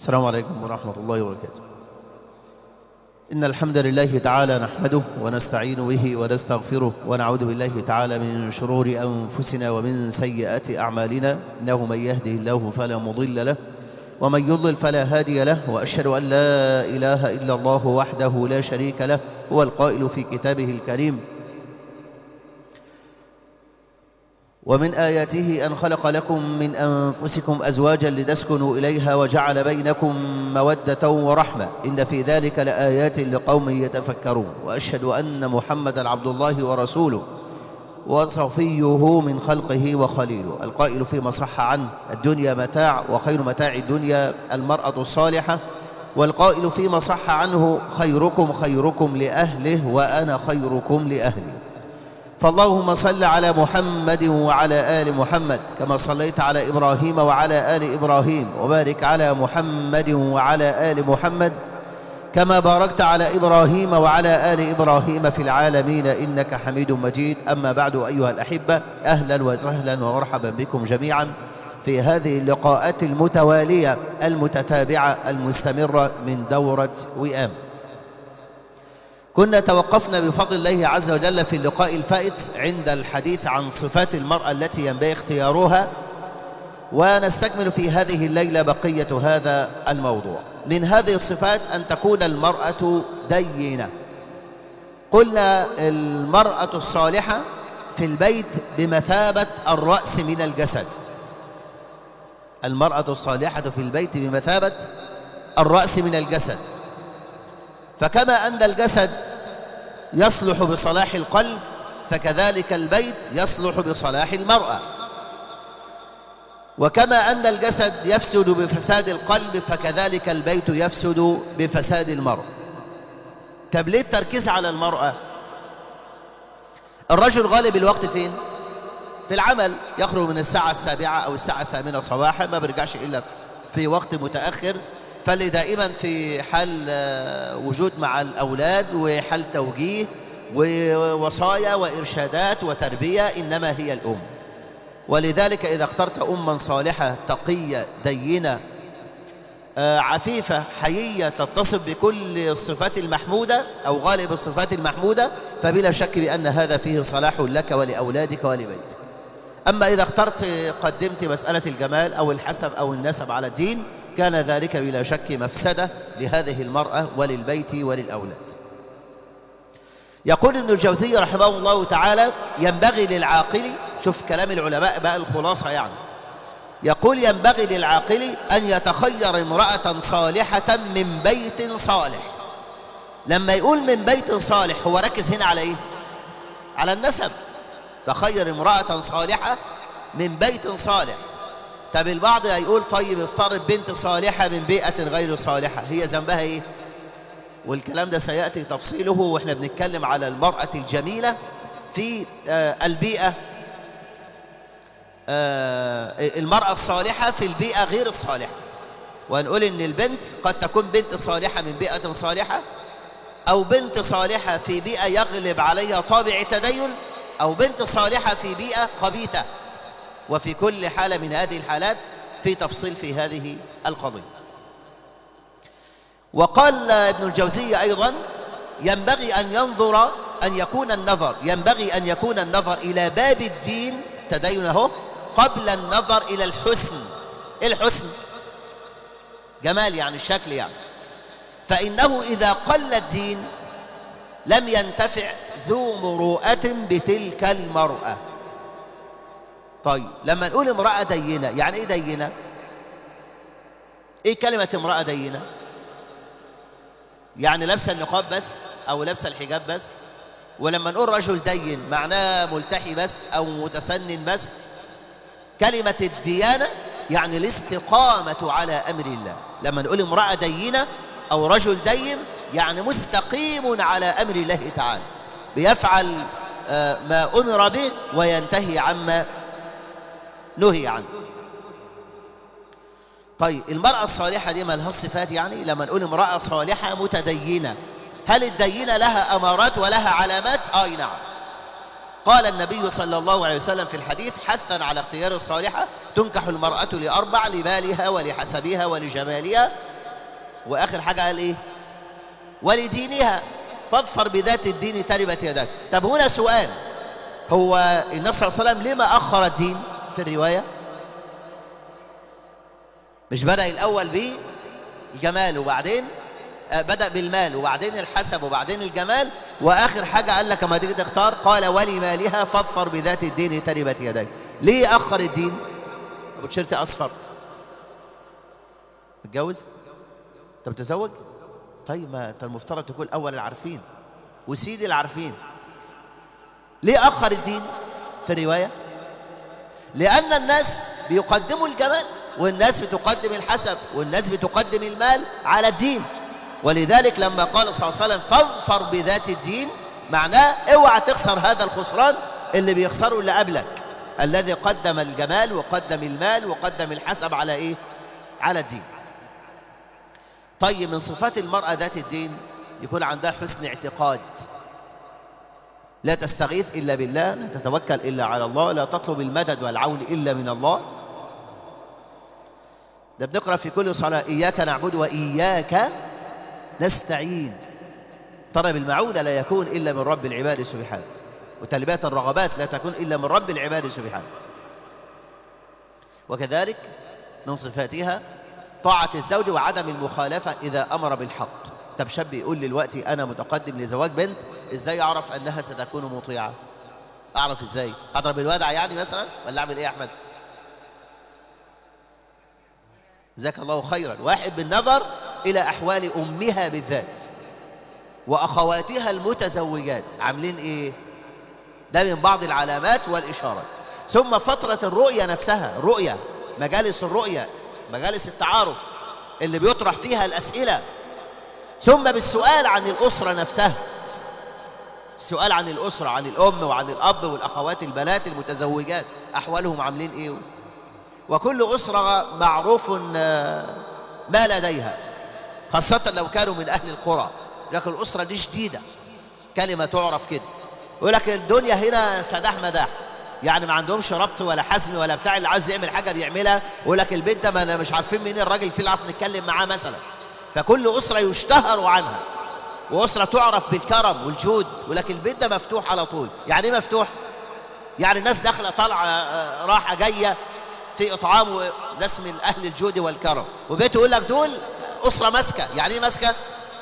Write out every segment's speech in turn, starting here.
السلام عليكم ورحمة الله وبركاته إن الحمد لله تعالى نحمده ونستعين به ونستغفره ونعوذ بالله تعالى من شرور أنفسنا ومن سيئات أعمالنا إنه من يهده الله فلا مضل له ومن يضلل فلا هادي له وأشهد أن لا إله إلا الله وحده لا شريك له هو القائل في كتابه الكريم ومن آياته أن خلق لكم من أنفسكم أزواجا لتسكنوا إليها وجعل بينكم مودة ورحمة إن في ذلك لآيات لقوم يتفكرون وأشهد أن محمدا عبد الله ورسوله وصفيه من خلقه وخليله القائل فيما صح عنه الدنيا متاع وخير متاع الدنيا المرأة الصالحة والقائل فيما صح عنه خيركم خيركم لأهله وأنا خيركم لأهلي فاللهم صل على محمد وعلى آل محمد كما صليت على إبراهيم وعلى آل إبراهيم وبارك على محمد وعلى آل محمد كما باركت على إبراهيم وعلى آل إبراهيم في العالمين إنك حميد مجيد أما بعد أيها الأحبة أهلا وسهلا ومرحبا بكم جميعا في هذه اللقاءات المتوالية المتتابعة المستمرة من دورة وئام كنا توقفنا بفضل الله عز وجل في اللقاء الفائت عند الحديث عن صفات المرأة التي ينبغي اختيارها ونستكمل في هذه الليلة بقية هذا الموضوع من هذه الصفات أن تكون المرأة دينة قلنا المرأة الصالحة في البيت بمثابة الرأس من الجسد المرأة الصالحة في البيت بمثابة الرأس من الجسد فكما أن الجسد يصلح بصلاح القلب فكذلك البيت يصلح بصلاح المرأة وكما أن الجسد يفسد بفساد القلب فكذلك البيت يفسد بفساد المرأة طب ليه التركيز على المرأة الرجل غالب الوقت فين في العمل يخرج من الساعة السابعة أو الساعة الثامنة صباحا ما بيرجعش إلا في وقت متأخر فاللي دائما في حال وجود مع الأولاد وحال توجيه ووصايا وإرشادات وتربية إنما هي الأم ولذلك إذا اخترت أما صالحة تقية دينة عفيفة حيية تتصف بكل الصفات المحمودة أو غالب الصفات المحمودة فبلا شك بأن هذا فيه صلاح لك ولأولادك ولبيتك أما إذا اخترت قدمت مسألة الجمال أو الحسب أو النسب على الدين كان ذلك بلا شك مفسدة لهذه المرأة وللبيت وللأولاد يقول ابن الجوزي رحمه الله تعالى ينبغي للعاقل شوف كلام العلماء بقى الخلاصة يعني يقول ينبغي للعاقل أن يتخير امرأة صالحة من بيت صالح لما يقول من بيت صالح هو ركز هنا على ايه على النسب تخير امرأة صالحة من بيت صالح طب البعض هيقول طيب افترض بنت صالحة من بيئة غير صالحة هي ذنبها ايه والكلام ده سيأتي تفصيله واحنا بنتكلم على المرأة الجميلة في آه البيئة آه المرأة الصالحة في البيئة غير الصالحة وهنقول ان البنت قد تكون بنت صالحة من بيئة صالحة او بنت صالحة في بيئة يغلب عليها طابع التدين او بنت صالحة في بيئة خبيثة وفي كل حالة من هذه الحالات في تفصيل في هذه القضية وقال ابن الجوزي أيضا ينبغي أن ينظر أن يكون النظر ينبغي أن يكون النظر إلى باب الدين تدينه قبل النظر إلى الحسن الحسن جمال يعني الشكل يعني فإنه إذا قل الدين لم ينتفع ذو مروءة بتلك المرأة طيب لما نقول امرأة دينة يعني ايه دينة ايه كلمة امرأة دينة يعني لابسه النقاب بس او لابسه الحجاب بس ولما نقول رجل دين معناه ملتحي بس او متسنن بس كلمة الديانة يعني الاستقامة على امر الله لما نقول امرأة دينة او رجل دين يعني مستقيم على امر الله تعالى بيفعل ما امر به وينتهي عما نهي عنه طيب المرأة الصالحة دي ما لها صفات يعني لما نقول امرأة صالحة متدينة هل الدينة لها أمارات ولها علامات آي نعم قال النبي صلى الله عليه وسلم في الحديث حثا على اختيار الصالحة تنكح المرأة لأربع لمالها ولحسبها ولجمالها وآخر حاجة قال إيه ولدينها فاظفر بذات الدين تربت يدك طب هنا سؤال هو النبي صلى الله عليه وسلم لما أخر الدين في الرواية مش بدأ الأول بجمال وبعدين بدأ بالمال وبعدين الحسب وبعدين الجمال وآخر حاجة قال لك ما تيجي تختار قال ولمالها فاظفر بذات الدين تربت يدك ليه أخر الدين أبو تيشيرت أصفر متجوز أنت متزوج طيب ما أنت المفترض تكون أول العارفين وسيد العارفين ليه أخر الدين في الرواية لأن الناس بيقدموا الجمال والناس بتقدم الحسب والناس بتقدم المال على الدين ولذلك لما قال صلى الله عليه وسلم فاظفر بذات الدين معناه اوعى تخسر هذا الخسران اللي بيخسره اللي قبلك الذي قدم الجمال وقدم المال وقدم الحسب على ايه على الدين طيب من صفات المرأة ذات الدين يكون عندها حسن اعتقاد لا تستغيث إلا بالله لا تتوكل إلا على الله لا تطلب المدد والعون إلا من الله ده بنقرأ في كل صلاة إياك نعبد وإياك نستعين طلب المعونة لا يكون إلا من رب العباد سبحانه وتلبات الرغبات لا تكون إلا من رب العباد سبحانه وكذلك من صفاتها طاعة الزوج وعدم المخالفة إذا أمر بالحق طب شاب يقول لي دلوقتي أنا متقدم لزواج بنت إزاي أعرف أنها ستكون مطيعة أعرف إزاي أضرب الوادع يعني مثلا ولا أعمل إيه يا أحمد جزاك الله خيرا واحد بالنظر إلى أحوال أمها بالذات وأخواتها المتزوجات عاملين إيه ده من بعض العلامات والإشارات ثم فترة الرؤية نفسها رؤية مجالس الرؤية مجالس التعارف اللي بيطرح فيها الأسئلة ثم بالسؤال عن الأسرة نفسها السؤال عن الأسرة عن الأم وعن الأب والأخوات البنات المتزوجات أحوالهم عاملين إيه وكل أسرة معروف ما لديها خاصة لو كانوا من أهل القرى لكن الأسرة دي شديدة كلمة تعرف كده يقول لك الدنيا هنا سداح مداح يعني ما عندهمش ربط ولا حزم ولا بتاع اللي عايز يعمل حاجة بيعملها يقول لك البنت ما أنا مش عارفين مين الراجل فيه اللي عارف نتكلم معاه مثلا فكل أسرة يشتهر عنها وأسرة تعرف بالكرم والجود ولكن البيت ده مفتوح على طول يعني ايه مفتوح يعني الناس داخلة طالعة راحة جاية في إطعام ناس من أهل الجود والكرم وبيته يقول لك دول أسرة ماسكة يعني ايه ماسكة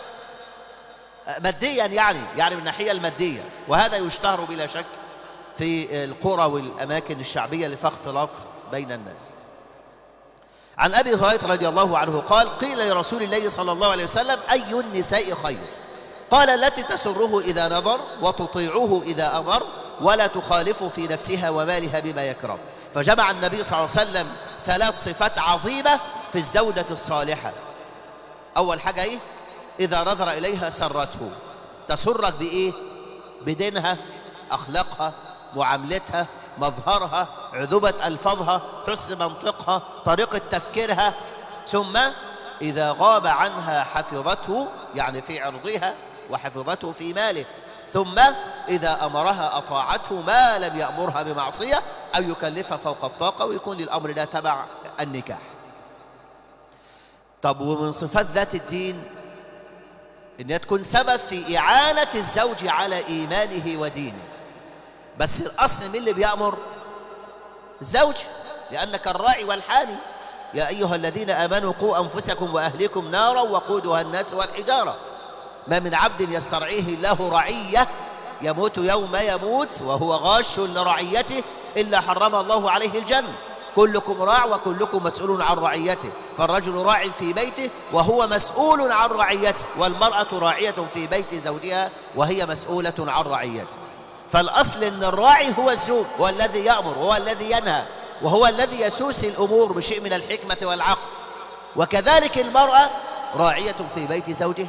ماديا يعني يعني من الناحية المادية وهذا يشتهر بلا شك في القرى والأماكن الشعبية اللي فيها اختلاط بين الناس عن أبي هريرة رضي الله عنه قال قيل لرسول الله صلى الله عليه وسلم أي النساء خير قال التي تسره إذا نظر وتطيعه إذا أمر ولا تخالف في نفسها ومالها بما يكره فجمع النبي صلى الله عليه وسلم ثلاث صفات عظيمة في الزوجة الصالحة أول حاجة إيه إذا نظر إليها سرته تسرك بإيه بدينها أخلاقها معاملتها مظهرها عذوبة ألفاظها حسن منطقها طريقة تفكيرها ثم إذا غاب عنها حفظته يعني في عرضها وحفظته في ماله ثم إذا أمرها أطاعته ما لم يأمرها بمعصية أو يكلفها فوق الطاقة ويكون الأمر ده تبع النكاح طب ومن صفات ذات الدين إنها تكون سبب في إعانة الزوج على إيمانه ودينه بس الأصل من اللي بيأمر الزوج لأنك الراعي والحامي يا أيها الذين آمنوا قوا أنفسكم وأهلكم نارا وقودها الناس والحجارة ما من عبد يسترعيه الله رعية يموت يوم يموت وهو غاش لرعيته إلا حرم الله عليه الجنة كلكم راع وكلكم مسؤول عن رعيته فالرجل راع في بيته وهو مسؤول عن رعيته والمرأة راعية في بيت زوجها وهي مسؤولة عن رعيته فالأصل أن الراعي هو الزوج هو الذي يأمر هو الذي ينهى وهو الذي يسوس الأمور بشيء من الحكمة والعقل وكذلك المرأة راعية في بيت زوجها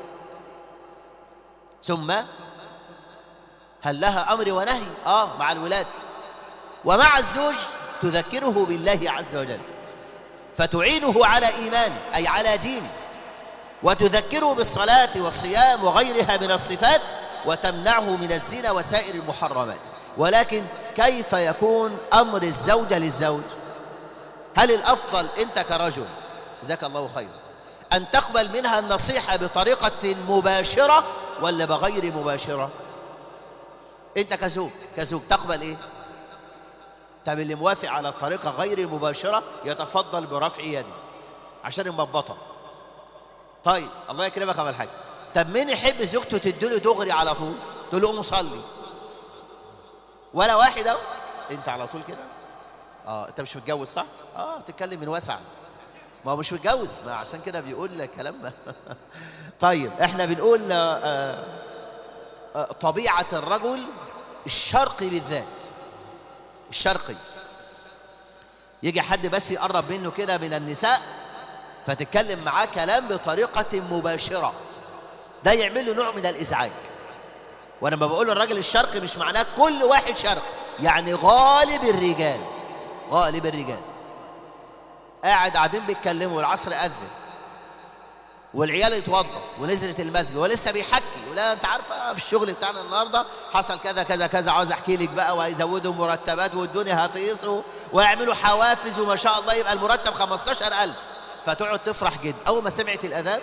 ثم هل لها أمر ونهي آه مع الولاد ومع الزوج تذكره بالله عز وجل فتعينه على إيمانه أي على دينه وتذكره بالصلاة والصيام وغيرها من الصفات وتمنعه من الزنا وسائر المحرمات ولكن كيف يكون أمر الزوجة للزوج هل الأفضل أنت كرجل جزاك الله خير أن تقبل منها النصيحة بطريقة مباشرة ولا بغير مباشرة أنت كزوج كزوج تقبل إيه طب اللي موافق على الطريقة غير المباشرة يتفضل برفع يده عشان المبطة طيب الله يكرمك يا الحاج طب مين يحب زوجته تديله دغري على طول تقول له قوم صلي ولا واحد اهو انت على طول كده اه انت مش متجوز صح اه بتتكلم من واسع ما هو مش متجوز ما عشان كده بيقول لك كلام ده طيب احنا بنقول آه آه طبيعة الرجل الشرقي بالذات الشرقي يجي حد بس يقرب منه كده من النساء فتتكلم معاه كلام بطريقة مباشرة ده يعمل له نوع من الإزعاج وانا ما بقول الراجل الشرقي مش معناه كل واحد شرقي يعني غالب الرجال غالب الرجال قاعد قاعدين بيتكلموا والعصر أذن والعيال يتوضى ونزلت المسجد ولسه بيحكي ولا انت عارفه في الشغل بتاعنا النهارده حصل كذا كذا كذا عاوز احكي لك بقى وهيزودوا مرتبات والدنيا هتقيسوا ويعملوا حوافز وما شاء الله يبقى المرتب 15000 فتقعد تفرح جدا اول ما سمعت الاذان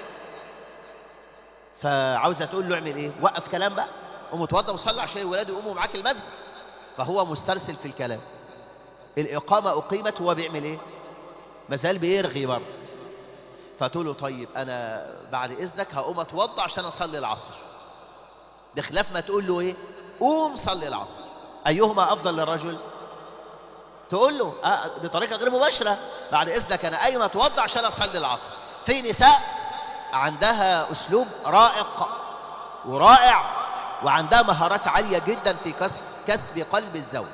فعاوزه تقول له اعمل ايه وقف كلام بقى قوم اتوضى وصلي عشان الولاد يقوموا معاك المسجد فهو مسترسل في الكلام الاقامه اقيمت هو بيعمل ايه مازال بيرغي برضه فتقول له طيب انا بعد اذنك هقوم اتوضى عشان اصلي العصر ده خلاف ما تقول له ايه قوم صلي العصر ايهما افضل للرجل تقول له آه بطريقه غير مباشره بعد اذنك انا قايم اتوضى عشان اصلي العصر في نساء عندها اسلوب رائق ورائع وعندها مهارات عاليه جدا في كسب كسب قلب الزوج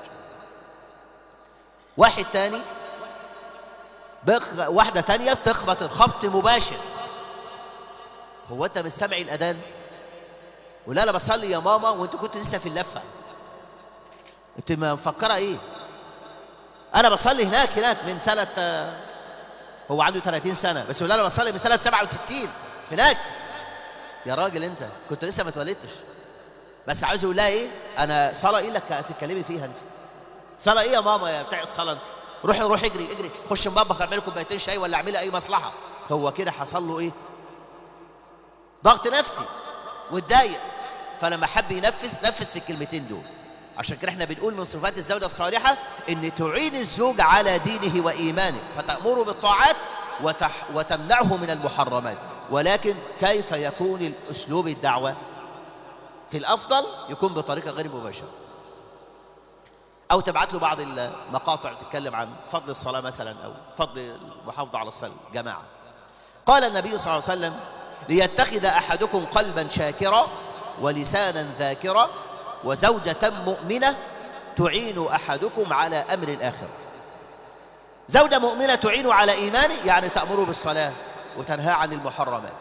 واحد تاني بخ... واحدة تانية بتخبط الخبط مباشر هو انت مش سامع الاذان ولا انا بصلي يا ماما وانت كنت لسه في اللفة انت ما مفكرة ايه انا بصلي هناك هناك من سنة هو عنده 30 سنة بس ولا انا بصلي من سنة 67 هناك يا راجل انت كنت لسه ما اتولدتش بس عاوز اقول لها ايه انا صلاة ايه لك هتتكلمي فيها انت صلاة ايه يا ماما يا بتاع الصلاة انت روحي روحي اجري اجري خش المطبخ اعمل لكم كوبايتين شاي ولا اعملي اي مصلحه هو كده حصل له ايه ضغط نفسي واتضايق فلما حب ينفذ نفذ في الكلمتين دول عشان كده احنا بنقول من صفات الزوجه الصالحه ان تعين الزوج على دينه وايمانه فتامره بالطاعات وتح وتمنعه من المحرمات ولكن كيف يكون الاسلوب الدعوه في الافضل يكون بطريقه غير مباشره أو تبعت له بعض المقاطع تتكلم عن فضل الصلاة مثلا أو فضل المحافظة على الصلاة جماعة قال النبي صلى الله عليه وسلم ليتخذ أحدكم قلبا شاكرا ولسانا ذاكرا وزوجة مؤمنة تعين أحدكم على أمر الآخر زوجة مؤمنة تعين على إيمانه يعني تأمره بالصلاة وتنهى عن المحرمات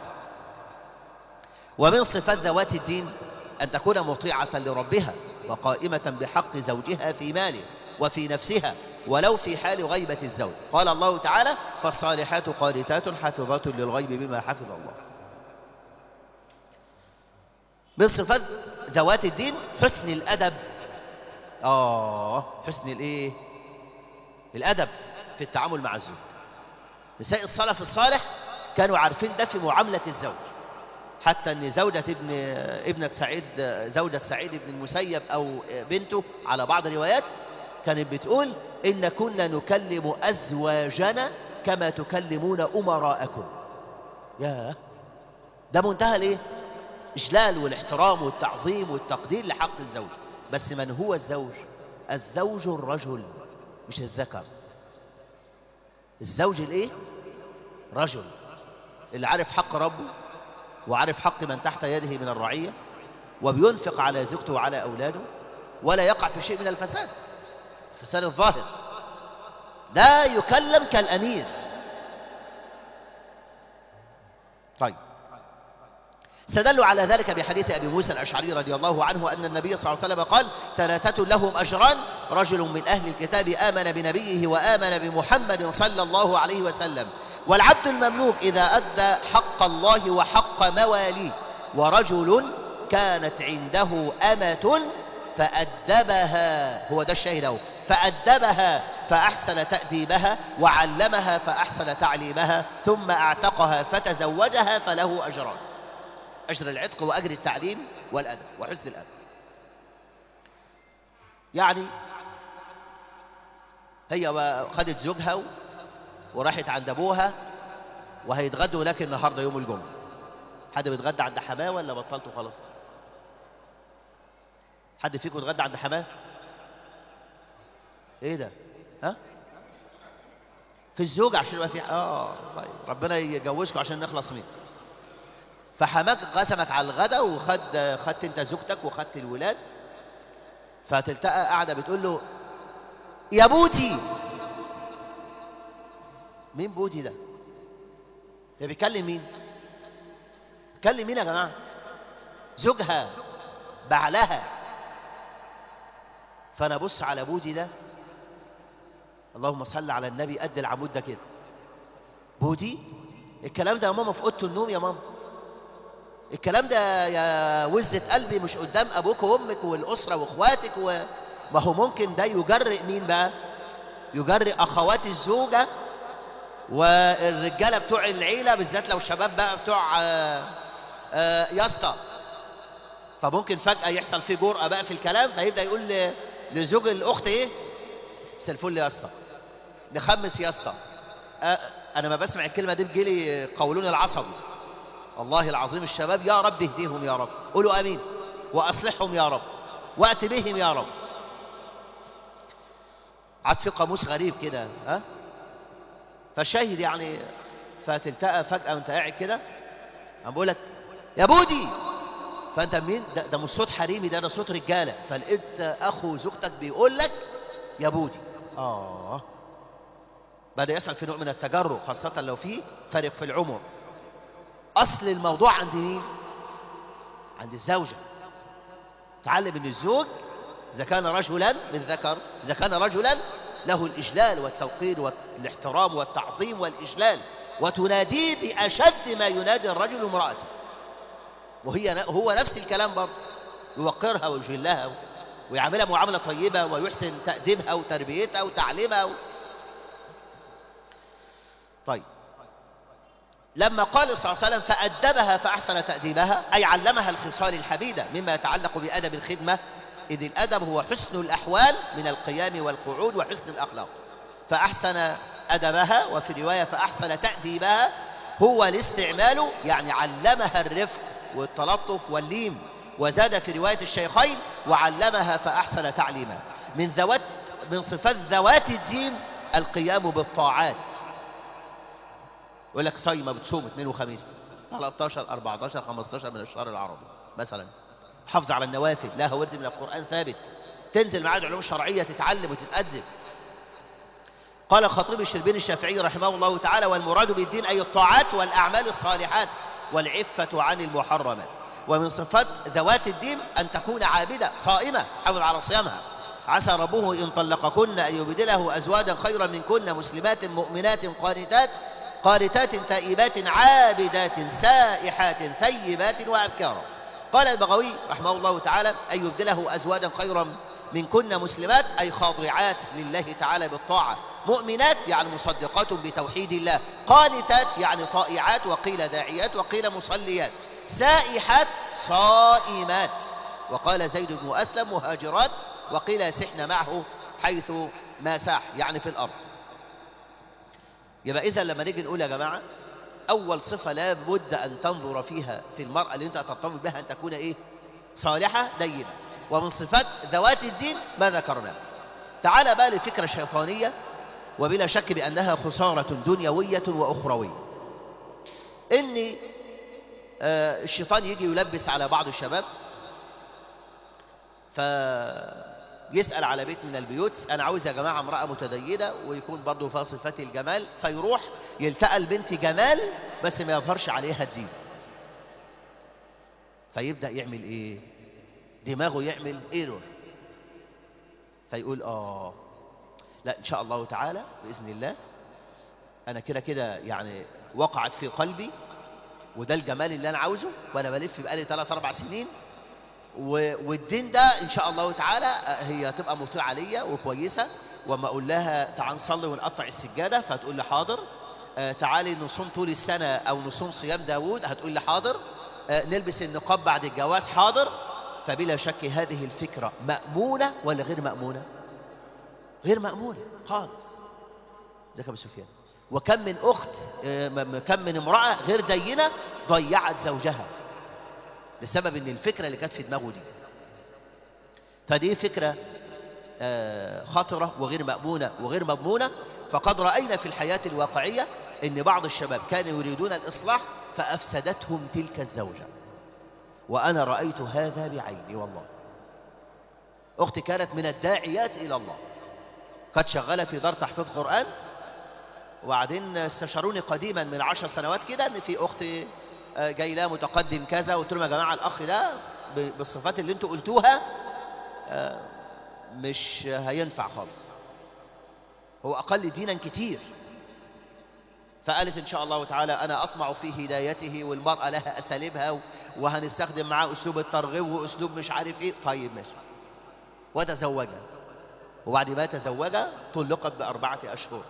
ومن صفات ذوات الدين أن تكون مطيعة لربها وقائمة بحق زوجها في ماله وفي نفسها ولو في حال غيبة الزوج قال الله تعالى فالصالحات قانتات حافظات للغيب بما حفظ الله من صفات ذوات الدين حسن الأدب آه حسن الإيه الأدب في التعامل مع الزوج نساء السلف الصالح كانوا عارفين ده في معاملة الزوج حتى ان زوجة ابن ابنة سعيد زوجة سعيد بن المسيب او بنته على بعض الروايات كانت بتقول ان كنا نكلم ازواجنا كما تكلمون امراءكم يا ده منتهى الايه اجلال والاحترام والتعظيم والتقدير لحق الزوج بس من هو الزوج الزوج الرجل مش الذكر الزوج الايه رجل اللي عارف حق ربه وعارف حق من تحت يده من الرعية وبينفق على زوجته وعلى أولاده ولا يقع في شيء من الفساد الفساد الظاهر لا يكلم كالأمير طيب استدلوا على ذلك بحديث أبي موسى الأشعري رضي الله عنه أن النبي صلى الله عليه وسلم قال ثلاثة لهم أجران رجل من أهل الكتاب آمن بنبيه وآمن بمحمد صلى الله عليه وسلم والعبد المملوك إذا أدى حق الله وحق مواليه ورجل كانت عنده أمة فأدبها هو ده الشاهد أهو فأدبها فأحسن تأديبها وعلمها فأحسن تعليمها ثم اعتقها فتزوجها فله أجران أجر العتق وأجر التعليم والأدب وحسن الأدب يعني هي خدت زوجها وراحت عند أبوها وهيتغدوا هناك النهاردة يوم الجمعة حد بيتغدى عند حماه ولا بطلته خلاص حد فيكم اتغدى عند حماه ايه ده ها في الزوج عشان يبقى في اه طيب ربنا يجوزكم عشان نخلص منه فحماك قسمك على الغدا وخد خدت انت زوجتك وخدت الولاد فتلتقى قاعده بتقول له يا بودي مين بودي ده ده بيكلم مين بيكلم مين يا جماعه زوجها بعلها فانا ابص على بودي ده اللهم صل على النبي قد العمود ده كده بودي الكلام ده يا ماما في اوضه النوم يا ماما الكلام ده يا وزة قلبي مش قدام ابوك وامك والاسره واخواتك و... ما هو ممكن ده يجرئ مين بقى يجرئ اخوات الزوجه والرجاله بتوع العيله بالذات لو شباب بقى بتوع آه، آه، يا اسطى فممكن فجاه يحصل فيه جرأه بقى في الكلام فيبدا يقول ل- لزوج الاخت ايه مساء الفل يا اسطى نخمس يا اسطى آه، انا ما بسمع الكلمه دي بيجيلي قولون العصبي والله العظيم الشباب يا رب اهديهم يا رب قولوا امين واصلحهم يا رب وات بهم يا رب عاد في قاموس غريب كده ها فالشاهد يعني فتلتقى فجأة وانت قاعد كده عم بقول لك يا بودي فانت مين ده, ده مش صوت حريمي ده ده صوت رجاله فلقيت اخو زوجتك بيقول لك يا بودي اه بدا يحصل في نوع من التجرؤ خاصه لو في فرق في العمر اصل الموضوع عند مين عند الزوجه تعلم ان الزوج اذا كان رجلا من ذكر اذا كان رجلا له الاجلال والتوقير والاحترام والتعظيم والاجلال وتناديه باشد ما ينادي الرجل امراته وهي هو نفس الكلام برضه يوقرها ويجلها ويعاملها معامله طيبه ويحسن تاديبها وتربيتها وتعليمها و... طيب لما قال صلى الله عليه وسلم فأدبها فأحسن تأديبها أي علمها الخصال الحميدة مما يتعلق بأدب الخدمة إذ الأدب هو حسن الأحوال من القيام والقعود وحسن الأخلاق فأحسن أدبها وفي رواية فأحسن تأديبها هو الاستعمال يعني علمها الرفق والتلطف واللين وزاد في رواية الشيخين وعلمها فأحسن تعليمها من ذوات من صفات ذوات الدين القيام بالطاعات يقول لك صايمه بتصوم اثنين وخميس 13 14 15 من الشهر العربي مثلا حافظ على النوافل لها ورد من القران ثابت تنزل معاد علوم شرعيه تتعلم وتتادب قال الخطيب الشربيني الشافعي رحمه الله تعالى والمراد بالدين اي الطاعات والاعمال الصالحات والعفه عن المحرمات ومن صفات ذوات الدين ان تكون عابده صائمه حافظ على صيامها عسى ربه ان طلقكن ان يبدله ازواجا خيرا منكن مسلمات مؤمنات قانتات قانتات تائبات عابدات سائحات ثيبات وأبكارا قال البغوي رحمه الله تعالى أن يبدله أزواجا خيرا منكن مسلمات أي خاضعات لله تعالى بالطاعة مؤمنات يعني مصدقات بتوحيد الله قانتات يعني طائعات وقيل داعيات وقيل مصليات سائحات صائمات وقال زيد بن أسلم مهاجرات وقيل يسحن معه حيث ما ساح يعني في الأرض يبقى إذا لما نيجي نقول يا جماعة أول صفة لا بد أن تنظر فيها في المرأة اللي أنت ترتبط بها أن تكون إيه؟ صالحة دينة ومن صفات ذوات الدين ما ذكرناه تعال بقى لفكرة شيطانية وبلا شك بأنها خسارة دنيوية وأخروية إن آه الشيطان يجي يلبس على بعض الشباب ف يسأل على بيت من البيوت أنا عاوز يا جماعة امرأة متدينة ويكون برضه فيها صفات الجمال فيروح يلتقى البنت جمال بس ما يظهرش عليها الدين فيبدأ يعمل إيه؟ دماغه يعمل ايرور فيقول آه لا إن شاء الله تعالى بإذن الله أنا كده كده يعني وقعت في قلبي وده الجمال اللي أنا عاوزه وأنا بلف بقالي 3 4 سنين والدين ده ان شاء الله تعالى هي تبقى مطيعه ليا وكويسه وما اقول لها تعال نصلي ونقطع السجاده فتقول لي حاضر آه، تعالي نصوم طول السنه او نصوم صيام داوود هتقول لي حاضر آه، نلبس النقاب بعد الجواز حاضر فبلا شك هذه الفكره مامونه ولا غير مامونه غير مامونه خالص ذاك ابو سفيان وكم من اخت آه، م- م- كم من امراه غير دينه ضيعت زوجها بسبب ان الفكره اللي كانت في دماغه دي فدي فكره آه، خطرة وغير مأمونة وغير مضمونة فقد رأينا في الحياة الواقعية أن بعض الشباب كانوا يريدون الإصلاح فأفسدتهم تلك الزوجة وأنا رأيت هذا بعيني والله أختي كانت من الداعيات إلى الله قد شغالة في دار تحفيظ قرآن وبعدين استشاروني قديما من عشر سنوات كده ان في اختي آه، جاي لها متقدم كذا قلت لهم يا جماعه الاخ ده ب- بالصفات اللي انتوا قلتوها آه، مش هينفع خالص هو أقل دينا كتير فقالت إن شاء الله تعالى أنا أطمع في هدايته والمرأة لها أساليبها وهنستخدم معاه أسلوب الترغيب وأسلوب مش عارف إيه طيب ماشي وتزوجها وبعد ما تزوجها طلقت بأربعة أشهر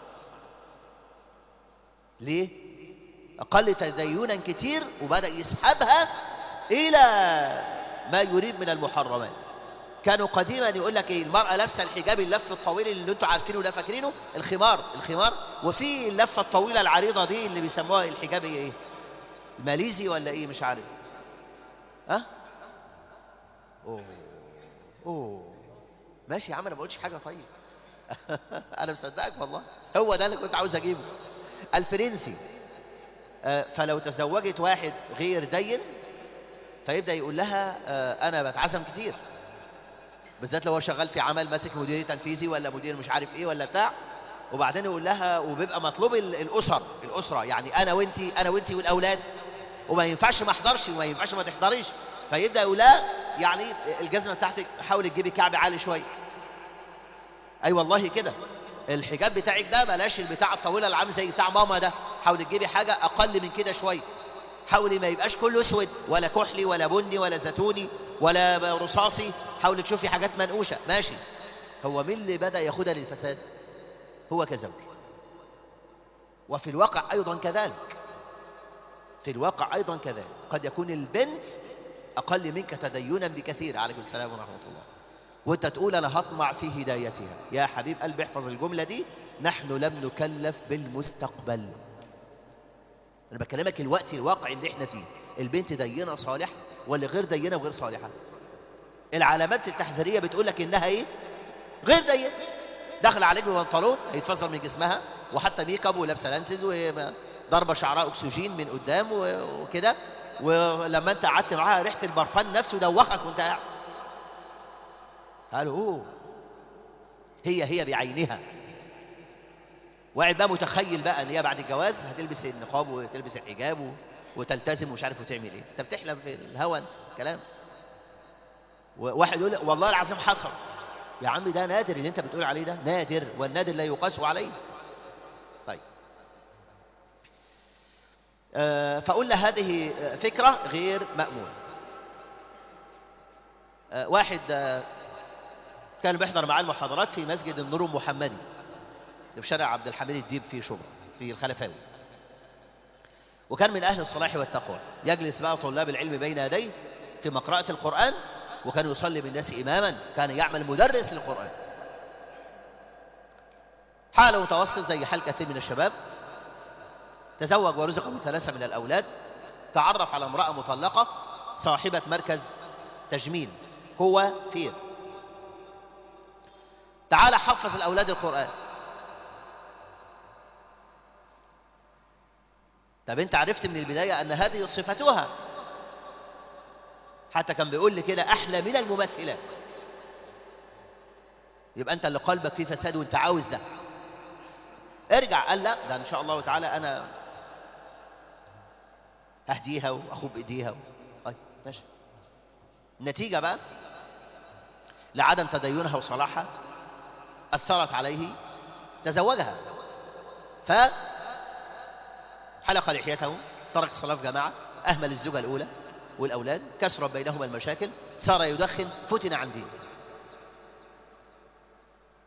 ليه؟ أقل تدينا كتير وبدأ يسحبها إلى ما يريد من المحرمات كانوا قديما يقول لك ايه المرأة لابسة الحجاب اللف الطويل اللي انتوا عارفينه ده فاكرينه الخمار الخمار وفي اللفة الطويلة العريضة دي اللي بيسموها الحجاب ايه ماليزي ولا ايه مش عارف ها اوه اوه ماشي يا عم انا ما قلتش حاجة طيب انا مصدقك والله هو ده اللي كنت عاوز اجيبه الفرنسي آه، فلو تزوجت واحد غير دين فيبدأ يقول لها آه، انا بتعزم كتير بالذات لو هو شغال في عمل ماسك مدير تنفيذي ولا مدير مش عارف ايه ولا بتاع وبعدين يقول لها وبيبقى مطلوب ال- الاسر الاسره يعني انا وانتي انا وانتي والاولاد وما ينفعش ما احضرش وما ينفعش ما تحضريش فيبدا يقول لها يعني الجزمه بتاعتك حاولي تجيبي كعب عالي شويه اي أيوة والله كده الحجاب بتاعك ده بلاش البتاع الطويله اللي عامل زي بتاع ماما ده حاولي تجيبي حاجه اقل من كده شويه حاولي ما يبقاش كله اسود ولا كحلي ولا بني ولا زيتوني ولا رصاصي حاولي تشوفي حاجات منقوشه ماشي هو مين اللي بدا ياخدها للفساد هو كزوج وفي الواقع ايضا كذلك في الواقع ايضا كذلك قد يكون البنت اقل منك تدينا بكثير عليكم السلام ورحمه الله وانت تقول انا هطمع في هدايتها يا حبيب قلبي احفظ الجمله دي نحن لم نكلف بالمستقبل انا بكلمك الوقت الواقع اللي احنا فيه البنت دينه صالحه ولا غير دينه وغير صالحه العلامات التحذيريه بتقول لك انها ايه غير دينه داخل عليك ببنطلون هيتفصل من جسمها وحتى ميك اب ولابسه لانسز وضربه شعرها اكسجين من قدام و- وكده ولما انت قعدت معاها ريحه البرفان نفسه دوخك وانت قاعد قالوا اوه هي هي بعينها واحد بقى متخيل بقى ان هي بعد الجواز هتلبس النقاب وتلبس الحجاب و- وتلتزم ومش عارف وتعمل ايه انت بتحلم في الهوا انت كلام وواحد يقول لك والله العظيم حصل يا عم ده نادر اللي انت بتقول عليه ده نادر والنادر لا يقاس عليه طيب آه، فقلنا هذه آه، فكرة غير مأمونة آه، واحد آه، كان بيحضر معاه المحاضرات في مسجد النور المحمدي اللي في شارع عبد الحميد الديب في شبرا في الخلفاوي وكان من أهل الصلاح والتقوى يجلس بقى طلاب العلم بين يديه في مقرأة القرآن وكان يصلي بالناس إماما كان يعمل مدرس للقرآن حاله متوسط زي حال كثير من الشباب تزوج ورزق بثلاثة من الأولاد تعرف على امرأة مطلقة صاحبة مركز تجميل هو فير تعال حفظ الأولاد القرآن طب انت عرفت من البداية أن هذه صفتها حتى كان بيقول لي كده أحلى من الممثلات يبقى أنت اللي قلبك فيه فساد وأنت عاوز ده ارجع قال لا ده إن شاء الله تعالى أنا أهديها وأخوب إيديها طيب ماشي النتيجة بقى لعدم تدينها وصلاحها أثرت عليه تزوجها ف حلق لحيته ترك الصلاة في جماعة أهمل الزوجة الأولى والأولاد كسر بينهما المشاكل صار يدخن فتن عن دينه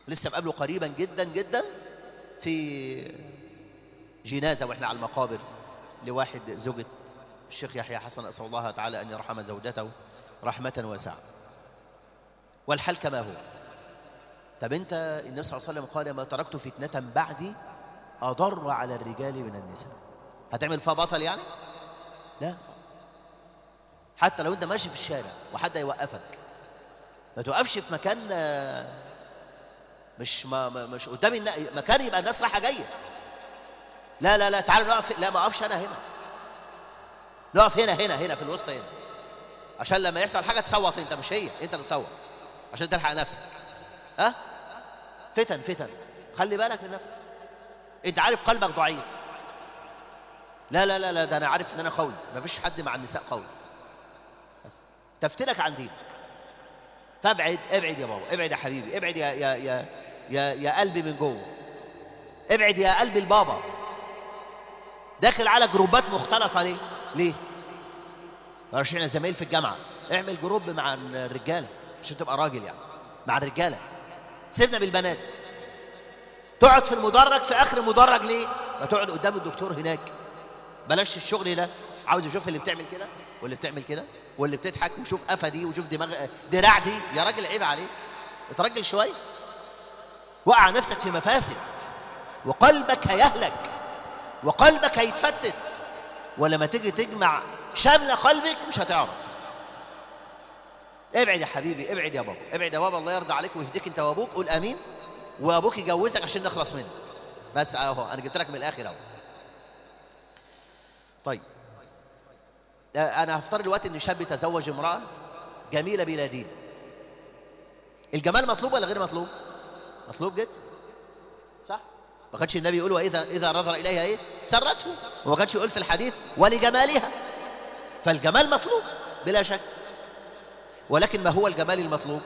لسه مقابله قريبا جدا جدا في جنازة واحنا على المقابر لواحد زوجة الشيخ يحيى حسن أسأل الله تعالى أن يرحم زوجته رحمة واسعة والحال كما هو طب انت النبي صلى الله عليه وسلم قال ما تركت فتنة بعدي أضر على الرجال من النساء هتعمل فيها بطل يعني لا حتى لو انت ماشي في الشارع وحد يوقفك ما توقفش في مكان آه، مش ما ما- مش قدام النا- مكان يبقى الناس رايحه جايه لا لا لا تعال نقف لا ما اقفش انا هنا نقف هنا هنا هنا في الوسط هنا عشان لما يحصل حاجه تصوت انت مش هي انت اللي تصوت عشان تلحق نفسك ها فتن فتن خلي بالك من نفسك انت عارف قلبك ضعيف لا لا لا لا ده انا عارف ان انا قوي مفيش حد مع النساء قوي بس تفتنك عن دينك فابعد ابعد يا بابا ابعد يا حبيبي ابعد يا يا يا يا, يا قلبي من جوه ابعد يا قلبي البابا داخل على جروبات مختلطه ليه ليه معرفش احنا زمايل في الجامعه اعمل جروب مع الرجاله عشان تبقى راجل يعني مع الرجاله سيبنا بالبنات تقعد في المدرج في اخر المدرج ليه ما تقعد قدام الدكتور هناك بلاش الشغل ده عاوز يشوف اللي بتعمل كده واللي بتعمل كده واللي بتضحك وشوف قفا دي وشوف دماغ دراع دي يا راجل عيب عليك اترجل شويه وقع نفسك في مفاسد وقلبك هيهلك وقلبك هيتفتت ولما تيجي تجمع شمل قلبك مش هتعرف ابعد يا حبيبي ابعد يا بابا ابعد يا بابا الله يرضى عليك ويهديك انت وابوك قول امين وابوك يجوزك عشان نخلص منه بس اهو انا جبت لك من الاخر اهو طيب آه، انا هفترض دلوقتي ان شاب تزوج امراه جميله بلا دين الجمال مطلوب ولا غير مطلوب مطلوب جدا صح ما كانش النبي يقول واذا اذا نظر اليها ايه سرته وما كانش يقول في الحديث ولجمالها فالجمال مطلوب بلا شك ولكن ما هو الجمال المطلوب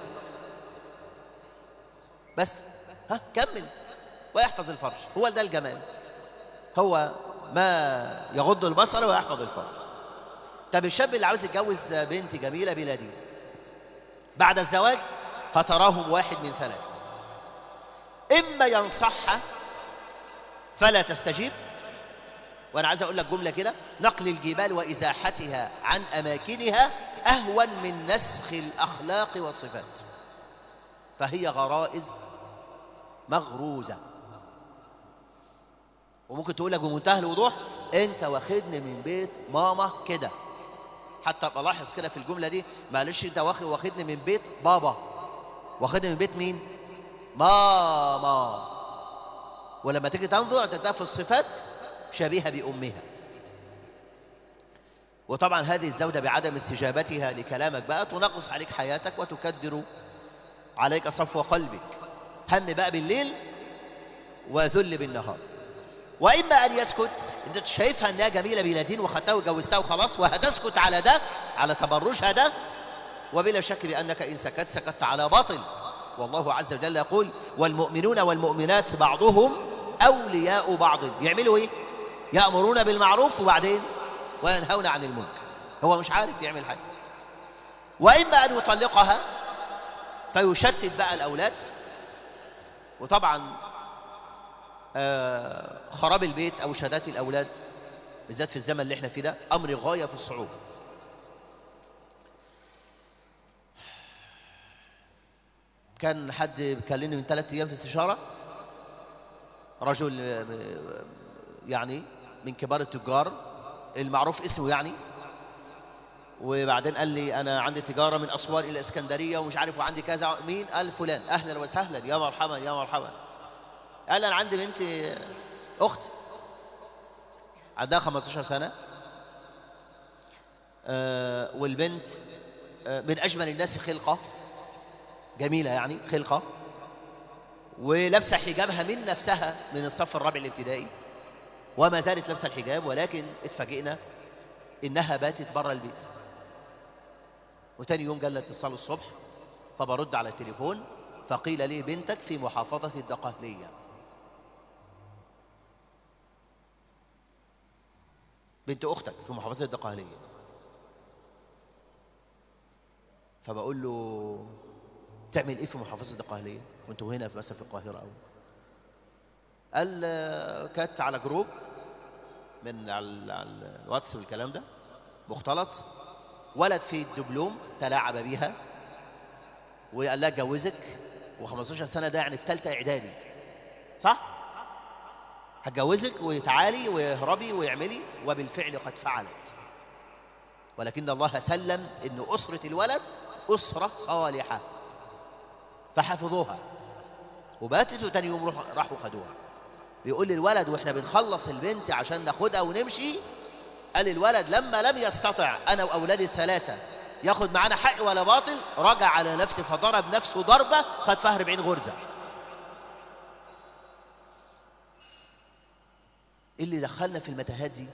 بس ها كمل ويحفظ الفرج هو ده الجمال هو ما يغض البصر ويحفظ الفرج طب الشاب اللي عاوز يتجوز بنت جميلة بلا دين بعد الزواج فتراهم واحد من ثلاث إما ينصحها فلا تستجيب وأنا عايز أقول لك جملة كده نقل الجبال وإزاحتها عن أماكنها أهون من نسخ الأخلاق والصفات فهي غرائز مغروزة وممكن تقول لك بمنتهى الوضوح انت واخدني من بيت ماما كده حتى ابقى لاحظ كده في الجمله دي معلش انت واخد واخدني من بيت بابا واخدني من بيت مين ماما ولما تيجي تنظر تلاقيها في الصفات شبيهه بامها وطبعا هذه الزوجه بعدم استجابتها لكلامك بقى تنقص عليك حياتك وتكدر عليك صفو قلبك هم بقى بالليل وذل بالنهار واما ان يسكت انت شايفها انها جميله بلا دين وخدتها وجوزتها وخلاص وهتسكت على ده على تبرجها ده وبلا شك بانك ان سكت سكت على باطل والله عز وجل يقول والمؤمنون والمؤمنات بعضهم اولياء بعض يعملوا ايه يامرون بالمعروف وبعدين وينهون عن المنكر هو مش عارف يعمل حاجه واما ان يطلقها فيشتت بقى الاولاد وطبعا آه، خراب البيت او شهادات الاولاد بالذات في الزمن اللي احنا فيه ده امر غايه في الصعوبه كان حد بيكلمني من ثلاث ايام في استشاره رجل آه، يعني من كبار التجار المعروف اسمه يعني وبعدين قال لي انا عندي تجاره من اسوان الى اسكندريه ومش عارف وعندي كذا مين قال فلان اهلا وسهلا يا مرحبا يا مرحبا قال انا عندي بنت اخت عندها 15 سنه آه، والبنت آه، من اجمل الناس خلقه جميله يعني خلقه ولابسه حجابها من نفسها من الصف الرابع الابتدائي وما زالت لابسه الحجاب ولكن اتفاجئنا انها باتت بره البيت وتاني يوم جالنا اتصال الصبح فبرد على التليفون فقيل لي بنتك في محافظة الدقهلية بنت أختك في محافظة الدقهلية فبقول له تعمل ايه في محافظه القاهليه وانتوا هنا في مثلا في القاهره او قال آه، كانت على جروب من على ال- على الواتس والكلام ده مختلط ولد في الدبلوم تلاعب بيها وقال لها اتجوزك و15 سنه ده يعني في ثالثه اعدادي صح هتجوزك وتعالي واهربي واعملي وبالفعل قد فعلت ولكن الله سلم ان اسره الولد اسره صالحه فحفظوها وباتت وتاني يوم روح- راحوا خدوها بيقول لي الولد واحنا بنخلص البنت عشان ناخدها ونمشي قال الولد لما لم يستطع انا واولادي الثلاثه ياخد معانا حق ولا باطل رجع على نفسه فضرب نفسه ضربه خد فيها 40 غرزه ايه اللي دخلنا في المتاهات دي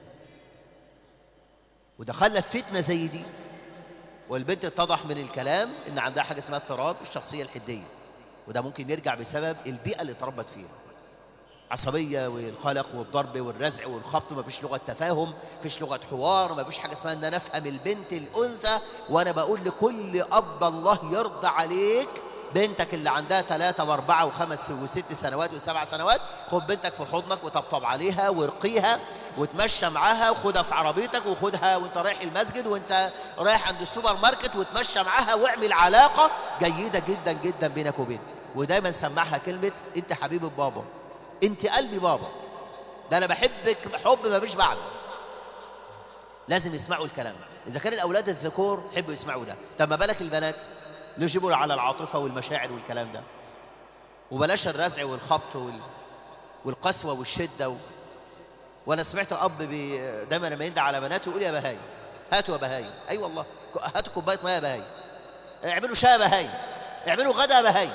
ودخلنا في فتنه زي دي والبنت اتضح من الكلام ان عندها حاجه اسمها اضطراب الشخصيه الحديه وده ممكن يرجع بسبب البيئه اللي اتربت فيها عصبية والقلق والضرب والرزع والخبط مفيش لغة تفاهم مفيش لغة حوار مفيش حاجة اسمها ان انا افهم البنت الانثى وانا بقول لكل اب الله يرضى عليك بنتك اللي عندها ثلاثة واربعة وخمس وست سنوات وسبع سنوات خد بنتك في حضنك وطبطب عليها وارقيها وتمشى معاها وخدها في عربيتك وخدها وانت رايح المسجد وانت رايح عند السوبر ماركت وتمشى معاها واعمل علاقة جيدة جدا جدا بينك وبينها ودايما سمعها كلمة انت حبيب بابا انت قلبي بابا ده انا بحبك حب ما فيش بعده لازم يسمعوا الكلام ده اذا كان الاولاد الذكور يحبوا يسمعوا ده طب ما بالك البنات اللي يجيبوا على العاطفه والمشاعر والكلام ده وبلاش الرزع والخبط وال... والقسوه والشده و... وانا سمعت اب بي... دايما لما يندى على بناته يقول يا بهاي هاتوا يا بهاي اي أيوة والله هاتوا كوبايه ميه يا بهاي اعملوا شاي يا بهاي اعملوا غدا يا بهاي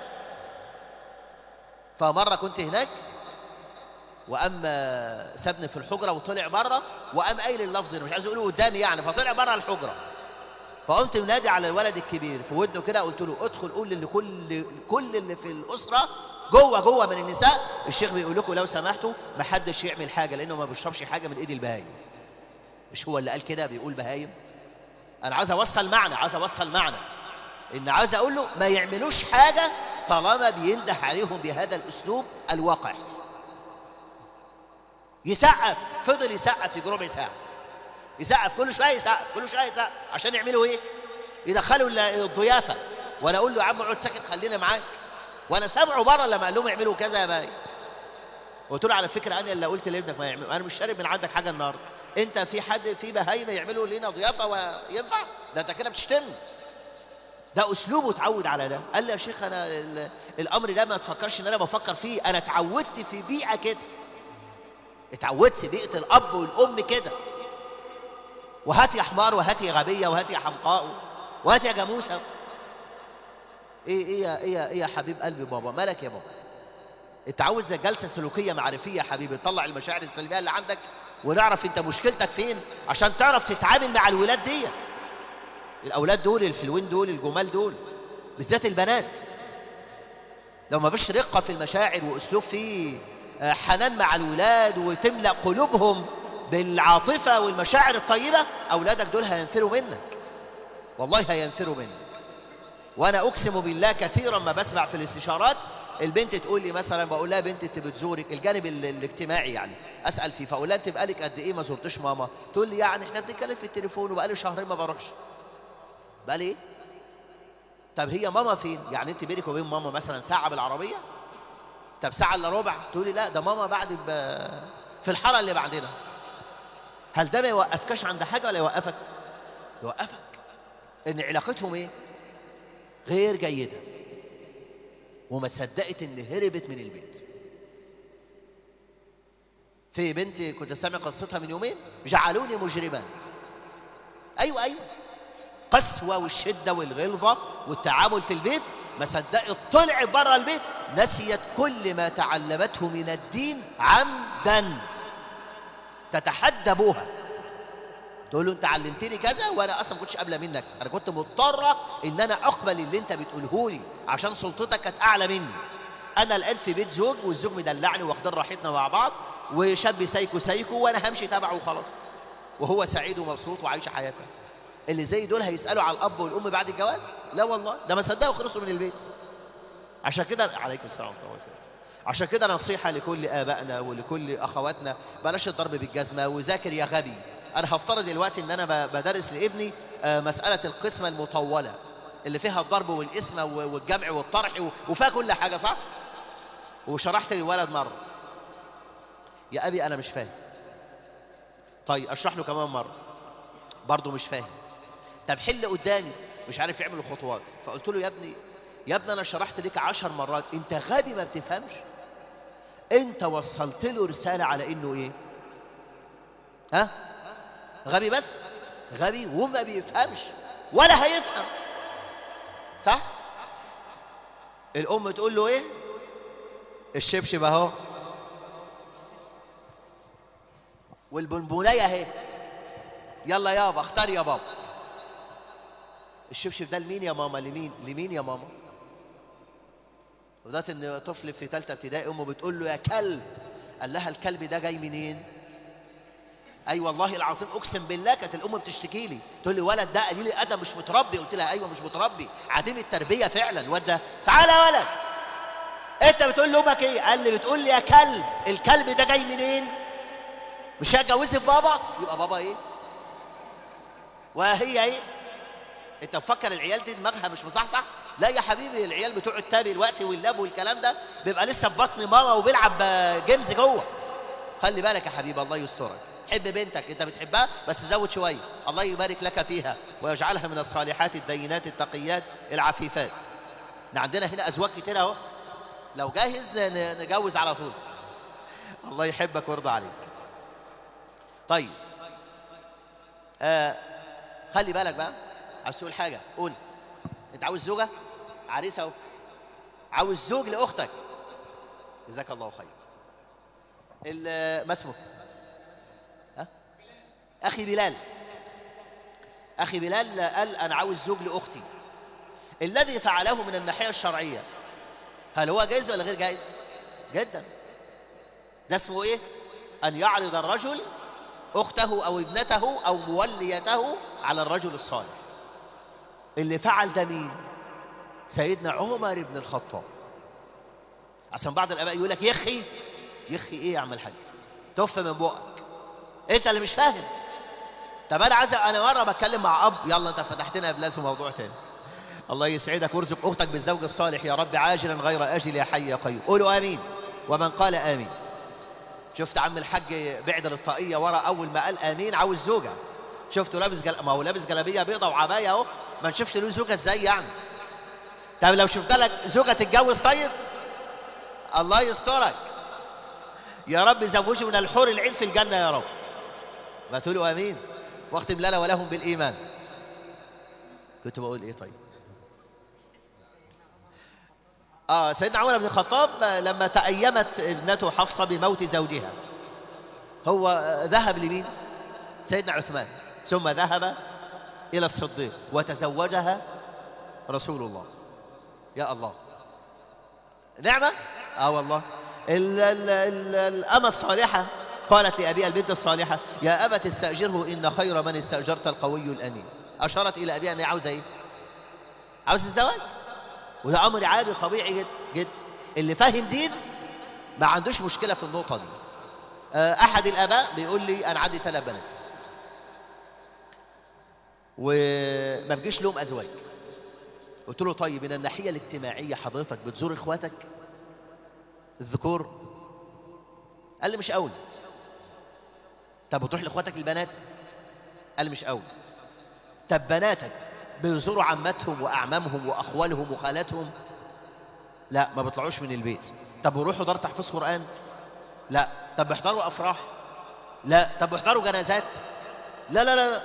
فمرة كنت هناك وأما سابني في الحجرة وطلع بره وقام قايل اللفظ ده مش عايز يقوله قدامي يعني فطلع بره الحجرة فقمت منادي على الولد الكبير في ودنه كده قلت له ادخل قول لكل كل اللي في الأسرة جوه جوه من النساء الشيخ بيقول لكم لو سمحتوا ما حدش يعمل حاجة لأنه ما بيشربش حاجة من إيد البهايم مش هو اللي قال كده بيقول بهايم أنا عايز أوصل معنى عايز أوصل معنى إن عايز أقول له ما يعملوش حاجة طالما بينده عليهم بهذا الأسلوب الواقع يسقف فضل يسقف في ربع ساعة يسقف كل شوية يسقف كل شوية يسقف عشان يعملوا إيه؟ يدخلوا ال- الضيافة وأنا أقول له يا عم اقعد ساكت خلينا معاك وأنا سامعه بره لما قال لهم اعملوا كذا يا باي قلت له على فكرة أنا اللي قلت لابنك ما يعمل أنا مش شارب من عندك حاجة النهاردة أنت في حد في بهايمة يعملوا لنا ضيافة وينفع؟ ده أنت كده بتشتمني ده اسلوبه اتعود على ده قال لي يا شيخ انا ال- الامر ده ما تفكرش ان انا بفكر فيه انا اتعودت في بيئه كده اتعودت في بيئه الاب والام كده وهات يا حمار وهات يا غبيه وهات يا حمقاء وهات يا جاموسه ايه ايه يا ايه يا ايه يا حبيب قلبي بابا مالك يا بابا انت عاوز جلسه سلوكيه معرفيه يا حبيبي تطلع المشاعر السلبيه اللي عندك ونعرف انت مشكلتك فين عشان تعرف تتعامل مع الولاد دي الاولاد دول الحلوين دول الجمال دول بالذات البنات لو ما فيش رقه في المشاعر واسلوب فيه آه، حنان مع الولاد وتملا قلوبهم بالعاطفه والمشاعر الطيبه اولادك دول هينفروا منك والله هينفروا منك وانا اقسم بالله كثيرا ما بسمع في الاستشارات البنت تقول لي مثلا بقول لها بنت انت بتزورك الجانب ال- الاجتماعي يعني اسال فيه فاقول لها انت بقالك قد ايه ما زرتش ماما تقول لي يعني احنا بنتكلم في التليفون وبقالي شهرين ما بروحش بقالي ايه طب هي ماما فين يعني انت بينك وبين ماما مثلا ساعه بالعربيه طب ساعه الا ربع تقولي لا ده ماما بعد ب... في الحاره اللي بعدنا هل ده ما يوقفكش عند حاجه ولا يوقفك يوقفك ان علاقتهم ايه غير جيده وما صدقت ان هربت من البيت في بنت كنت سامع قصتها من يومين جعلوني مجرما ايوه ايوه قسوه والشده والغلظه والتعامل في البيت ما صدقت طلعت بره البيت نسيت كل ما تعلمته من الدين عمدا تتحدى ابوها تقول له انت علمتني كذا وانا اصلا ما كنتش قابله منك انا كنت مضطره ان انا اقبل اللي انت بتقوله لي عشان سلطتك كانت اعلى مني انا الان في بيت زوج والزوج مدلعني واخدين راحتنا مع بعض وشاب سايكو سايكو وانا همشي تبعه وخلاص وهو سعيد ومبسوط وعايش حياته اللي زي دول هيسالوا على الاب والام بعد الجواز لا والله ده ما صدقوا خلصوا من البيت عشان كده عليكم السلام ورحمه الله وبركاته عشان كده نصيحه لكل ابائنا ولكل اخواتنا بلاش الضرب بالجزمه وذاكر يا غبي انا هفترض دلوقتي ان انا ب- بدرس لابني آه، مساله القسمه المطوله اللي فيها الضرب والقسمه و- والجمع والطرح و- وفيها كل حاجه صح وشرحت للولد مره يا ابي انا مش فاهم طيب اشرح له كمان مره برضه مش فاهم طب حل قدامي مش عارف يعمل الخطوات فقلت له يا ابني يا ابني انا شرحت لك عشر مرات انت غبي ما بتفهمش انت وصلت له رساله على انه ايه ها غبي بس غبي وما بيفهمش ولا هيفهم صح الام تقول له ايه الشبشب اهو والبنبونيه اهي يلا يابا اختار يا بابا الشبشب ده لمين يا ماما لمين لمين يا ماما وذات ان طفل في ثالثه ابتدائي امه بتقول له يا كلب قال لها الكلب ده جاي منين اي أيوة والله العظيم اقسم بالله كانت الام بتشتكي لي تقول لي ولد ده قليل الادب مش متربي قلت لها ايوه مش متربي عديم التربيه فعلا الواد ده تعالى يا ولد انت بتقول لامك ايه قال لي بتقول لي يا كلب الكلب ده جاي منين مش هتجوزي بابا يبقى بابا ايه وهي ايه انت مفكر العيال دي دماغها مش مصحصح لا يا حبيبي العيال بتوع التابي الوقت واللاب والكلام ده بيبقى لسه في بطن ماما وبيلعب جيمز جوه خلي بالك يا حبيبي الله يسترك حب بنتك انت بتحبها بس زود شويه الله يبارك لك فيها ويجعلها من الصالحات الدينات التقيات العفيفات احنا عندنا هنا ازواج كتير اهو لو جاهز ن- نجوز على طول الله يحبك ويرضى عليك طيب آه خلي بالك بقى عاوز تقول حاجه قول انت عاوز زوجه عريس اهو عاوز زوج لاختك جزاك الله خير ال- ما اسمك ها اخي بلال اخي بلال قال انا عاوز زوج لاختي الذي فعله من الناحيه الشرعيه هل هو جائز ولا غير جائز جدا ده اسمه ايه ان يعرض الرجل اخته او ابنته او موليته على الرجل الصالح اللي فعل ده مين سيدنا عمر بن الخطاب عشان بعض الاباء يقول لك يخي يخي ايه يا عم الحاج تف من بقك انت اللي مش فاهم طب انا عايز انا مره بتكلم مع اب يلا انت فتحتنا يا بلال في موضوع تاني الله يسعدك ويرزق اختك بالزوج الصالح يا رب عاجلا غير اجل يا حي يا قيوم قولوا امين ومن قال امين شفت عم الحاج بعد للطاقيه ورا اول ما قال امين عاوز زوجه شفته لابس جل... ما هو لابس جلابيه بيضه وعبايه اهو ما نشوفش له زوجه ازاي يعني طب لو شفت لك زوجه تتجوز طيب الله يسترك يا رب زوجه من الحور العين في الجنه يا رب ما تقولوا امين واختم لنا ولهم بالايمان كنت بقول ايه طيب اه سيدنا عمر بن الخطاب لما تأيمت ابنته حفصة بموت زوجها هو آه، ذهب لمين سيدنا عثمان ثم ذهب إلى الصديق وتزوجها رسول الله يا الله نعمة اه والله ال ال ال الأمة الصالحة قالت لأبيها البنت الصالحة يا أبت استأجره إن خير من استأجرت القوي الأمين أشارت إلى أبيها أن هي عاوزة إيه عاوز الزواج وده امر عادي طبيعي جدا جدا اللي فاهم دين ما عندوش مشكله في النقطه دي آه، احد الاباء بيقول لي انا عندي ثلاث بنات وما بجيش لهم ازواج قلت له طيب من الناحيه الاجتماعيه حضرتك بتزور اخواتك الذكور قال لي مش قوي طب بتروح لاخواتك البنات قال لي مش قوي طب بناتك بيزوروا عماتهم واعمامهم واخوالهم وخالاتهم لا ما بيطلعوش من البيت طب ويروحوا دار تحفيظ قران لا طب بيحضروا افراح لا طب بيحضروا جنازات لا لا لا, لا.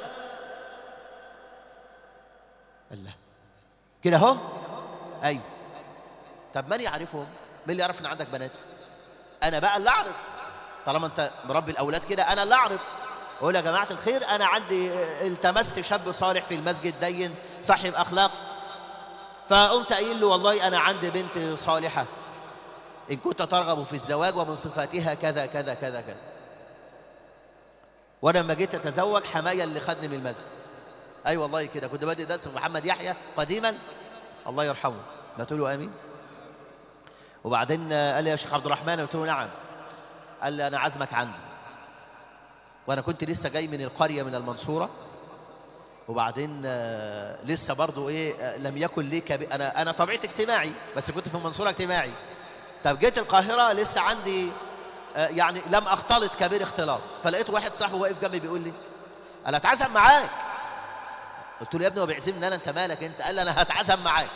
الله كده اهو ايوه طب من يعرفهم مين اللي يعرف ان عندك بنات انا بقى اللي اعرض طالما انت مربي الاولاد كده انا اللي اعرض اقول يا جماعه الخير انا عندي التمست شاب صالح في المسجد دين صاحب اخلاق فقمت قايل له والله انا عندي بنت صالحه ان كنت ترغب في الزواج ومن صفاتها كذا كذا كذا كذا وانا لما جيت اتزوج حمايه اللي خدني من المسجد اي أيوة والله كده كنت بادئ درس محمد يحيى قديما الله يرحمه ما تقولوا امين وبعدين قال لي يا شيخ عبد الرحمن قلت له نعم قال لي انا عازمك عندي وانا كنت لسه جاي من القريه من المنصوره وبعدين آه، لسه برضو ايه آه، لم يكن لي كبير انا انا طبيعتي اجتماعي بس كنت في المنصوره اجتماعي طب جيت القاهره لسه عندي آه، يعني لم اختلط كبير اختلاط فلقيت واحد صاحبي واقف جنبي بيقول لي انا اتعزم معاك قلت له يا ابني هو بيعزمني انا انت مالك انت قال لي انا هتعزم معاك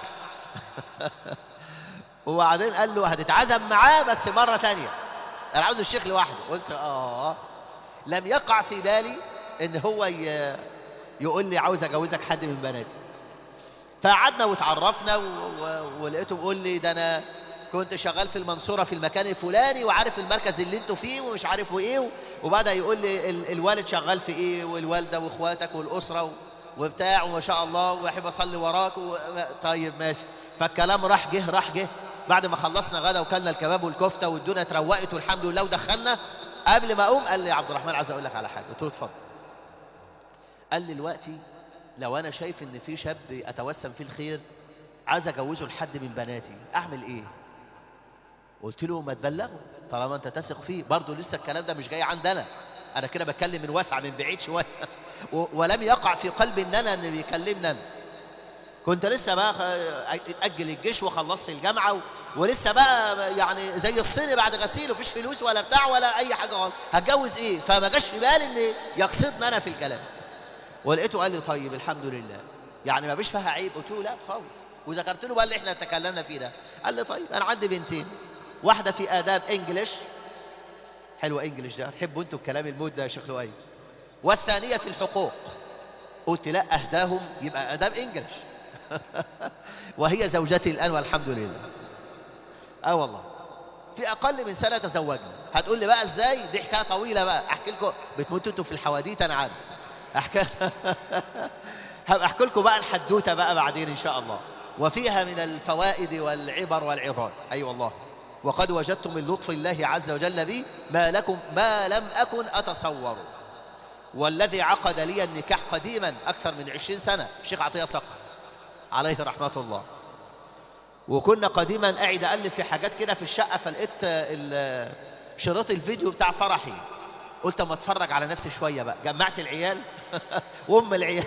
وبعدين قال له هتتعزم معاه بس مره ثانيه انا عاوز الشيخ لوحده قلت اه لم يقع في بالي ان هو ي... يقول لي عاوز اجوزك حد من بناتي فقعدنا واتعرفنا و... و... ولقيته بيقول لي ده انا كنت شغال في المنصوره في المكان الفلاني وعارف المركز اللي انتوا فيه ومش عارف ايه و... وبدا يقول لي ال... الوالد شغال في ايه والوالده واخواتك والاسره و... وبتاع وما شاء الله واحب اصلي وراك و... طيب ماشي فالكلام راح جه راح جه بعد ما خلصنا غدا وكلنا الكباب والكفته والدنيا اتروقت والحمد لله ودخلنا قبل ما اقوم قال لي يا عبد الرحمن عايز اقول لك على حاجه قلت له اتفضل قال لي دلوقتي لو انا شايف ان في شاب اتوسم فيه الخير عايز اجوزه لحد من بناتي اعمل ايه قلت له ما تبلغه طالما انت تثق فيه برضه لسه الكلام ده مش جاي عندنا انا كده بتكلم من واسع من بعيد شويه و- ولم يقع في قلبي ان انا ان بيكلمنا أنا. كنت لسه بقى خ- اتاجل الجيش وخلصت الجامعه و... ولسه بقى يعني زي الصيني بعد غسيل ومفيش فلوس ولا بتاع ولا اي حاجه خالص هتجوز ايه فما جاش في بالي ان يقصدني انا في الكلام ولقيته قال لي طيب الحمد لله يعني ما فيش فيها عيب قلت له لا خالص وذكرت له بقى اللي احنا تكلمنا فيه ده قال لي طيب انا عندي بنتين واحده في اداب انجليش حلوه انجليش ده تحبوا انتوا الكلام المود ده يا شيخ لؤي والثانيه في الحقوق قلت لا اهداهم يبقى اداب انجليش وهي زوجتي الان والحمد لله اه والله في اقل من سنه تزوجنا هتقول لي بقى ازاي دي حكايه طويله بقى احكي لكم بتموتوا انتوا في الحواديت انا عارف احكي هبقى احكي لكم بقى الحدوته بقى بعدين ان شاء الله وفيها من الفوائد والعبر والعظات اي أيوة والله وقد وجدت من لطف الله عز وجل بي ما لكم ما لم اكن اتصور والذي عقد لي النكاح قديما اكثر من عشرين سنه الشيخ عطيه صقر عليه رحمه الله وكنا قديما قاعد ألف في حاجات كده في الشقة فلقيت ال- شريط الفيديو بتاع فرحي قلت اما اتفرج على نفسي شوية بقى جمعت العيال وام العيال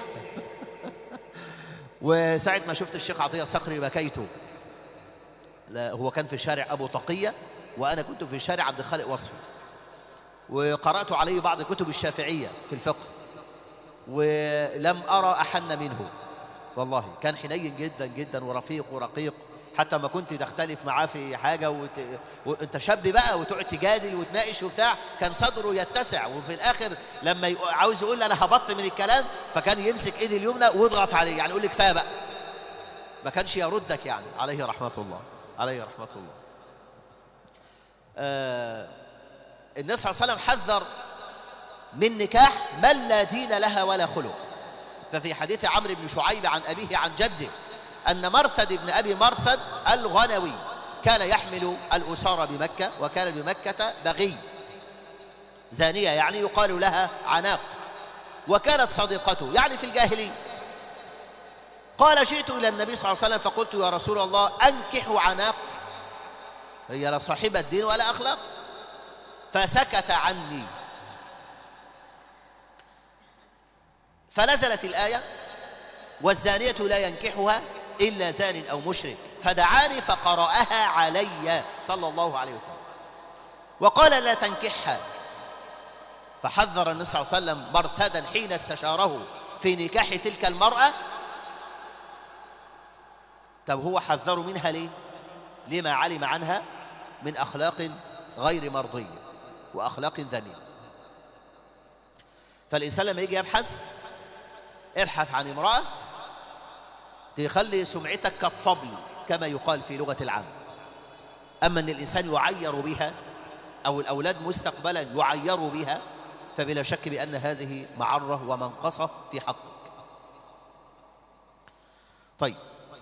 وساعة ما شفت الشيخ عطية صقري بكيته لا هو كان في شارع أبو طقية وأنا كنت في شارع عبد الخالق وصفي وقرأت عليه بعض كتب الشافعية في الفقه ولم أرى أحن منه والله كان حنين جدا جدا ورفيق ورقيق حتى ما كنت تختلف معاه في حاجة وت... وانت شاب بقى وتقعد تجادل وتناقش وبتاع كان صدره يتسع وفي الاخر لما ي... عاوز يقول انا هبط من الكلام فكان يمسك ايدي اليمنى ويضغط عليه يعني يقول لي كفايه بقى ما كانش يردك يعني عليه رحمة الله عليه رحمة الله آه النبي صلى الله عليه وسلم حذر من نكاح من لا دين لها ولا خلق ففي حديث عمرو بن شعيب عن أبيه عن جده أن مرثد بن أبي مرثد الغنوي كان يحمل الأسارة بمكة وكان بمكة بغي زانية يعني يقال لها عناق وكانت صديقته يعني في الجاهلية قال جئت إلى النبي صلى الله عليه وسلم فقلت يا رسول الله أنكح عناق هي لا صاحبة دين ولا أخلاق فسكت عني فنزلت الآية والزانية لا ينكحها إلا زان أو مشرك فدعاني فقرأها علي صلى الله عليه وسلم وقال لا تنكحها فحذر النبي صلى الله عليه وسلم مرتدا حين استشاره في نكاح تلك المرأة طب هو حذر منها ليه لما علم عنها من أخلاق غير مرضية وأخلاق ذميمة فالإنسان لما يجي يبحث ابحث عن امرأة تخلي سمعتك كالطبل كما يقال في لغة العام أما أن الإنسان يعير بها أو الأولاد مستقبلا يعيروا بها فبلا شك بأن هذه معرة ومنقصة في حقك طيب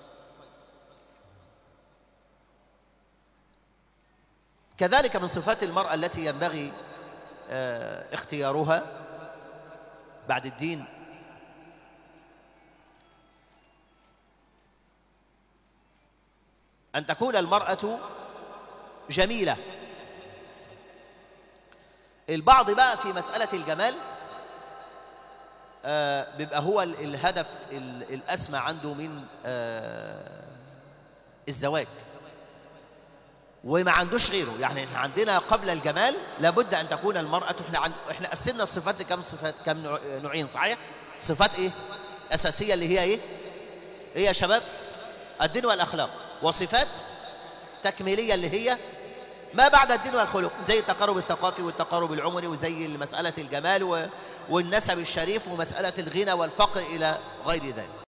كذلك من صفات المرأة التي ينبغي اه اختيارها بعد الدين أن تكون المرأة جميلة البعض بقى في مسألة الجمال آه بيبقى هو ال- الهدف ال- الأسمى عنده من آه الزواج وما عندوش غيره يعني احنا عندنا قبل الجمال لابد أن تكون المرأة احنا عند احنا قسمنا الصفات لكم صفات كم نوع- نوعين صحيح صفات ايه أساسية اللي هي ايه ايه يا شباب الدين والأخلاق وصفات تكميلية اللي هي ما بعد الدين والخلق زي التقارب الثقافي والتقارب العمري وزي مسألة الجمال و- والنسب الشريف ومسألة الغنى والفقر إلى غير ذلك